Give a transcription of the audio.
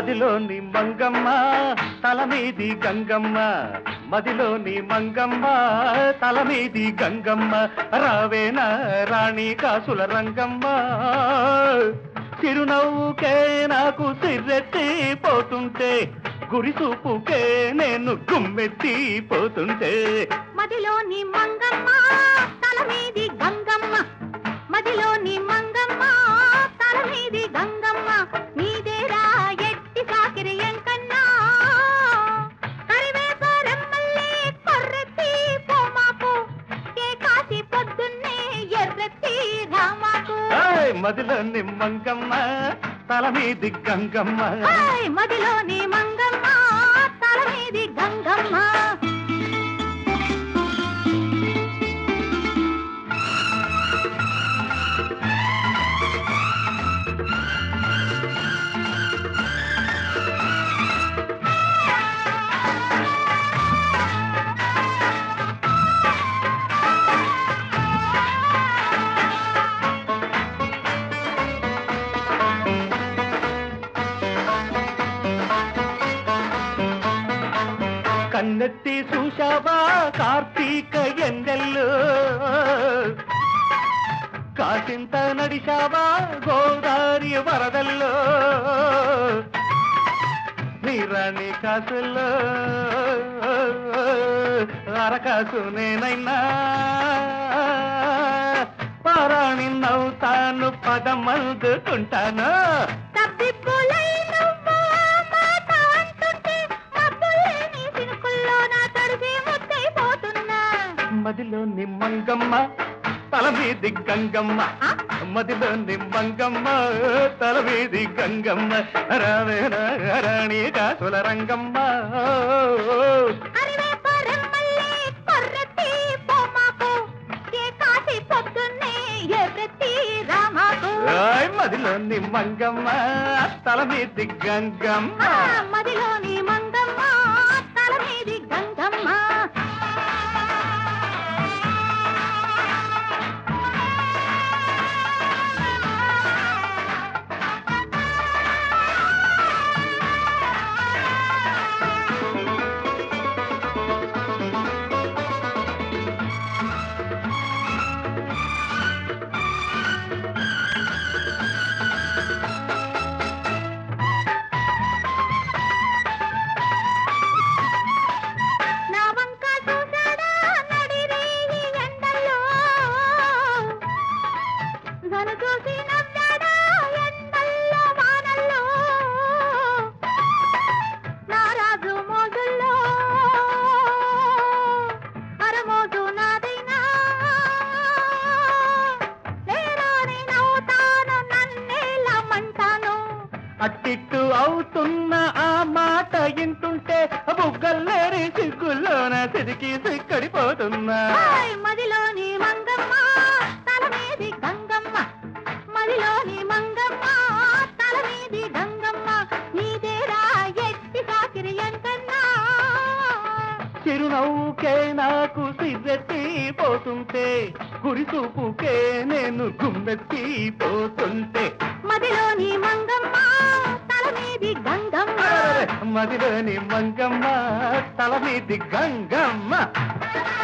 మదిలోని మంగమ్మ తల మీది గంగమ్మ మదిలోని మంగమ్మ తల మీది గంగమ్మ రావేనా రాణి కాసుల రంగమ్మ చిరునవ్వుకే నాకు సిర్రెత్తి పోతుంటే గురిసూపుకే నేను గుమ్మెత్తి పోతుంటే మదిలోని మంగమ్మ తల మీది గంగమ్మ మదిలోని మంగమ్మ తల మీది గంగమ్మ నీదేరా ఎట్టి సాకిరి ఎంకన్నా కరివేప రెమ్మల్లే కొర్రెత్తి పోమాకు ఏ కాసి పొద్దున్నే ఎర్రెత్తి రామాకు ఏయ్, మదిలోని మంగమ్మ తల మీది గంగమ్మ హాయ్ మదిలోని మంగమ్మ తల మీది గంగమ్మ కన్నెత్తి చూశావా కార్తీక ఎండల్లో కాసింత నడిశావా గోదారి వరదల్లో నీరాణి కాసుల్లో అరకాసు నేనైనా పారాణి నవ్వుతాను పదమందుకుంటాను తప్పిప్పులై నువ్వు మాట అంటుంటే మబ్బులేని సినుకుల్లో నా తడిసి ముద్దైపోతున్నా మదిలో నిమ్మంగమ్మ తల మీది గంగమ్మ ఆ? మదిలో నిమ్మంగమ్మ తల మీది గంగమ్మ రావే రాణి కాసుల రంగమ్మ అరివేప రెమ్మల్లే కొర్రెత్తి పోమాకు ఏ కాసి పొద్దున్నే ఎర్రెత్తి రామాకు ఓయ్ మదిలో నిమ్మంగమ్మ తల మీది గంగమ్మ ఆ, మదిలోని మంగమ్మ తల మీది గంగమ్మ నా వంక చూసాడా నడిరేయి ఎండల్లో నన్ను చూసి నవ్వాడా ఎండల్లో వానల్లో నా రాజు మోజుల్లో అరమోజు నాదైనా నేరాని నవ్వుతాను నన్నేలమంటాను అట్టిట్టు అవుతున్న ఆ మాట ఇంటుంటే బుగ్గల్లేరి సిగ్గుల్లోన సిరికి సిక్కడిపోతున్నా హాయ్ మదిలోని మంగమ్మ తల మీది గంగమ్మ మదిలోని మంగమ్మ తల మీది గంగమ్మ నీదేరా ఎట్టి సాకిరి ఎంకన్నా చిరునవ్వుకే నాకు సిగ్గెత్తి పోతుంటే గురిసూపుకే నేను గుమ్మెత్తి పోతుంటే మదిలోని మంగమ్మ తల మీది గంగమ్మ మదిలోని మంగమ్మ తల మీది గంగమ్మ